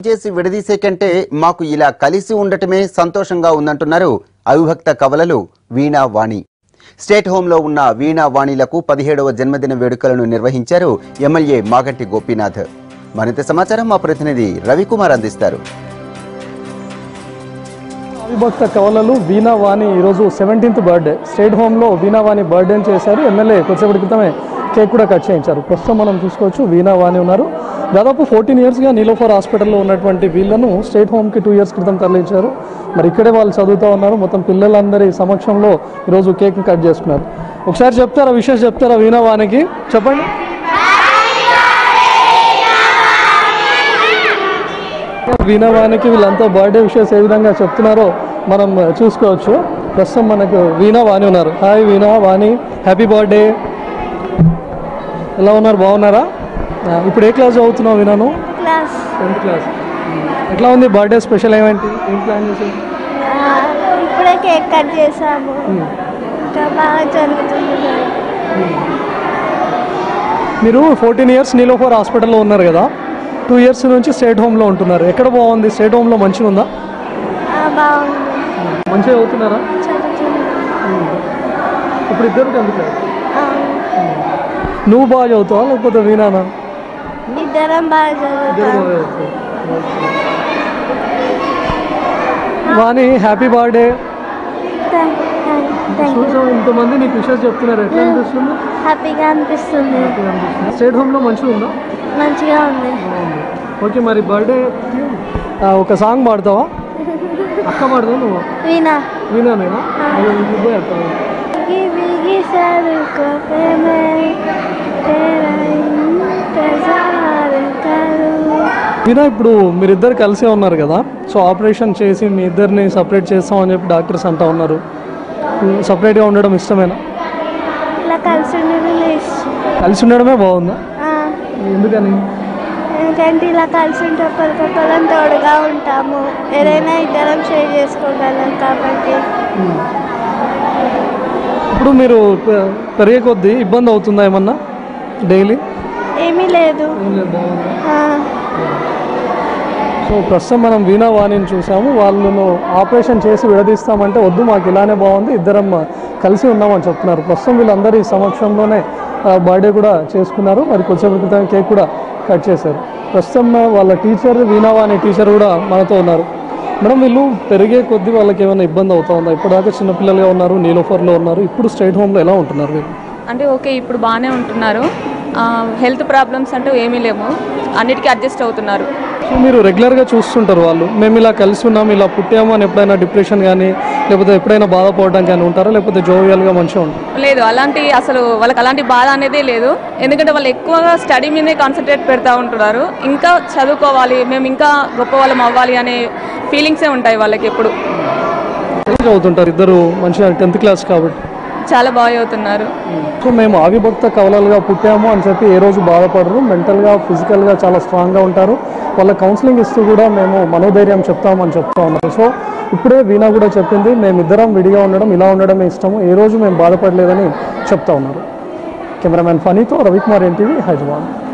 చేసి విడదీసే కంటే మాకు ఇలా కలిసి ఉండటమే సంతోషంగా ఉందంటున్నారు అవిభక్త కవలలు వీణా వాణి స్టేట్ హోంలో ఉన్న వీణా వాణిలకు పదిహేడవ జన్మదిన వేడుకలను నిర్వహించారు ఎమ్మెల్యే మాగంటి గోపీనాథ్ మరింత సమాచారం మా ప్రతినిధి రవికుమార్ అందిస్తారు అవిభక్త కవలలు వీణా వాణి ఈరోజు సెవెంటీన్త్ బర్త్డే స్టేట్ హోమ్లో వీణా వాణి బర్త్డే చేశారు ఎమ్మెల్యే కొద్దిసేపటి క్రితమే కేక్ కూడా కట్ చేయించారు ప్రస్తుతం మనం చూసుకోవచ్చు వీణా వాణి ఉన్నారు దాదాపు ఫోర్టీన్ ఇయర్స్గా నీలోఫర్ హాస్పిటల్లో ఉన్నటువంటి వీళ్ళను స్టేట్ హోమ్కి టూ ఇయర్స్ క్రితం తరలించారు మరి ఇక్కడే వాళ్ళు చదువుతూ ఉన్నారు మొత్తం పిల్లలందరి సమక్షంలో ఈరోజు కేక్ కట్ చేసుకున్నారు ఒకసారి చెప్తారా విషయం చెప్తారా వీణా వానికి చెప్పండి వీణావానికి వీళ్ళంతా బర్త్డే విషయస్ ఏ విధంగా చెప్తున్నారో మనం చూసుకోవచ్చు ప్రస్తుతం మనకు వీణా వాణి ఉన్నారు hi Veena Vani happy birthday ఎలా ఉన్నారు బాగున్నారా ఆ, ఇప్పుడు ఏ క్లాస్ చదువుతున్నావు వీణాను క్లాస్ టెన్త్ క్లాస్ ఎట్లా ఉంది బర్త్డే స్పెషల్ ఏమేంటి ఏం ప్లాన్ చేసి ఆ, ఇప్పుడే కేక్ కట్ చేసాము ఇంకా బాగా జరుగుతుంది మీరు ఫోర్టీన్ ఇయర్స్ నీలోఫర్ హాస్పిటల్లో ఉన్నారు కదా టూ ఇయర్స్ నుంచి స్టేట్ హోమ్లో ఉంటున్నారు ఎక్కడ బాగుంది స్టేట్ హోమ్లో మంచిగా ఉందా ఆ, బాగుంది మంచిగా చదువుతున్నారా చదువుతుంది ఇప్పుడు ఇద్దరు టెన్త్ క్లాస్ ఆ, నువ్వు బాగా చదువుతావా లేకపోతే వీణానా ఇద్దరం బాగా చదువుతాం Vani happy birthday thank thank you చూసాం ఇంతమంది నీకు విషయాలు చెప్తున్నారు ఎట్లా అనిపిస్తుంది హ్యాపీగా అనిపిస్తుంది స్టేట్ హోమ్లో మంచిగా ఉందా మంచిగా ఉంది ఓకే మరి బర్త్డే ఒక సాంగ్ పాడతావా అక్క పాడతావా నువ్వు వీణా వినా నేనా అయ్యో, నువ్వు పోయి అక్క. బిగి బిగి సరుకు ప్రేమే తేరా ఇంతజార్ కరు వినా ఇప్పుడు మీరిద్దరు కలిసే ఉన్నారు కదా సో ఆపరేషన్ చేసి మీ ఇద్దరిని సపరేట్ చేస్తామని చెప్పి డాక్టర్స్ అంటా ఉన్నారు సపరేట్గా ఉండడం ఇష్టమేనా ఇలా కలిసి ఉండడం ఇష్టం కలిసి ఉండడమే బాగుందా ఆ, ఎందుకని ఎందుకంటే ఇలా కలిసి ఉంటే ఒకరికొకరం తోడుగా ఉంటాము ఏదైనా ఇద్దరం షేర్ చేసుకోగలం కాబట్టి ఇప్పుడు మీరు పె- పెరిగే కొద్దీ ఇబ్బంది అవుతుందా ఏమన్నా డైలీ ఏమీ లేదు ఆ, సో ప్రస్తుతం మనం వీణా వాణిని చూసాము వాళ్ళను ఆపరేషన్ చేసి విడదీస్తామంటే వద్దు మాకు ఇలానే బాగుంది ఇద్దరం కలిసి ఉన్నామని చెప్తున్నారు ప్రస్తుతం వీళ్ళందరి సమక్షంలోనే బర్త్డే కూడా చేసుకున్నారు మరి కొంచెం క్రితం కేక్ కూడా కట్ చేశారు ప్రస్తుతం వాళ్ళ టీచర్ వీణా వాణి టీచర్ కూడా మనతో ఉన్నారు మేడం వీళ్ళు పెరిగే కొద్దీ వాళ్ళకి ఏమైనా ఇబ్బంది అవుతా ఉందా ఇప్పటిదాకా చిన్నపిల్లలుగా ఉన్నారు నీలోఫర్లో ఉన్నారు ఇప్పుడు స్టేట్ హోమ్లో ఎలా ఉంటున్నారు వీళ్ళు అంటే ఓకే ఇప్పుడు బాగానే ఉంటున్నారు హెల్త్ ప్రాబ్లమ్స్ అంటూ ఏమీ లేవు అన్నిటికీ అడ్జస్ట్ అవుతున్నారు సో మీరు రెగ్యులర్గా చూస్తుంటారు వాళ్ళు మేము ఇలా కలిసి ఉన్నాం ఇలా పుట్టాము అని ఎప్పుడైనా డిప్రెషన్ కానీ లేకపోతే ఎప్పుడైనా బాధపడడం కానీ ఉంటారా లేకపోతే జోవియల్గా మంచిగా ఉంటారు లేదు అలాంటి అసలు వాళ్ళకి అలాంటి బాధ అనేదే లేదు ఎందుకంటే వాళ్ళు ఎక్కువగా స్టడీ మీదే కాన్సన్ట్రేట్ పెడతా ఉంటున్నారు ఇంకా చదువుకోవాలి మేము ఇంకా గొప్ప వాళ్ళం అవ్వాలి అనే ఫీలింగ్సే ఉంటాయి వాళ్ళకి ఎప్పుడు ఎలా చదువుతుంటారు ఇద్దరు మంచిగా టెన్త్ క్లాస్ కాబట్టి చాలా బాగా చదువుతున్నారు సో మేము ఆవిభక్త కవలలుగా పుట్టాము అని చెప్పి ఏ రోజు బాధపడరు మెంటల్గా ఫిజికల్గా చాలా స్ట్రాంగ్గా ఉంటారు వాళ్ళ కౌన్సిలింగ్ ఇస్తూ కూడా మేము మనోధైర్యం చెప్తామని చెప్తా ఉన్నారు సో ఇప్పుడే వీణా కూడా చెప్పింది మేము ఇద్దరం విడిగా ఉండడం ఇలా ఉండడమే ఇష్టము ఏ రోజు మేము బాధపడలేదని చెప్తా ఉన్నారు కెమెరామెన్ ఫనీతో రవికుమార్ ఎన్టీవీ హైదరాబాద్